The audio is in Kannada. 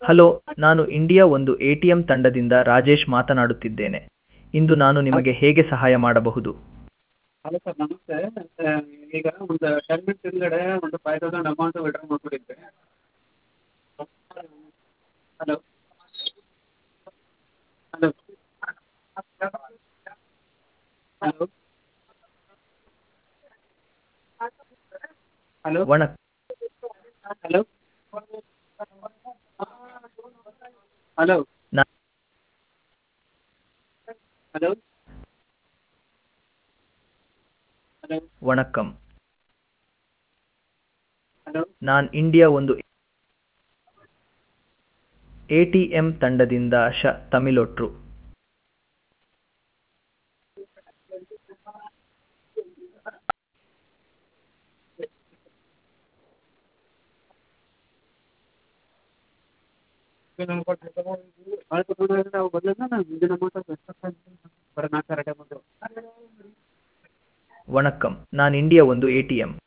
ಹಲೋ ನಾನು ಇಂಡಿಯಾ ಒಂದು ಎ ಟಿ ಎಂ ತಂಡದಿಂದ ರಾಜೇಶ್ ಮಾತನಾಡುತ್ತಿದ್ದೇನೆ ಇಂದು ನಾನು ನಿಮಗೆ ಹೇಗೆ ಸಹಾಯ ಮಾಡಬಹುದು ಹಲೋ ಸರ್ ನಮಸ್ತೆ ಆ, ಈಗ ಒಂದು ಟೆನ್ ಮಿನಿಟ್ಸ್ ಹಿಂದ್ಗಡೆ ಒಂದು ಫೈವ್ ತೌಸಂಡ್ ಅಮೌಂಟ್ ವಿಡ್ರಾ ಮಾಡ್ಬಿಟ್ಟಿದ್ದೆ ಹಲೋ ಹಲೋ ಹಲೋ ಹಲೋ ವಣ ಹಲೋ ಹಲೋ ನಾ- ಹಲೋ ಹಲೋ ವಣಕ್ಕಂ ಹಲೋ ನಾನು ಇಂಡಿಯಾ ಒಂದು ಎ ಟಿ ಎಂ ತಂಡದಿಂದ ಶ ತಮಿಳೊಟ್ರು ನಾವು ಬಂದಿದ್ದ ನಾನು ಹಿಂದಿನ ಅಮೌಂಟ್ ಬರೀ ನಾಲ್ಕು ಸಾವಿರ ಅಮೌಂಟು ವಣಕ್ಕಂ ನಾನು ಇಂಡಿಯಾ ಒಂದು ಎ ಟಿ ಎಂ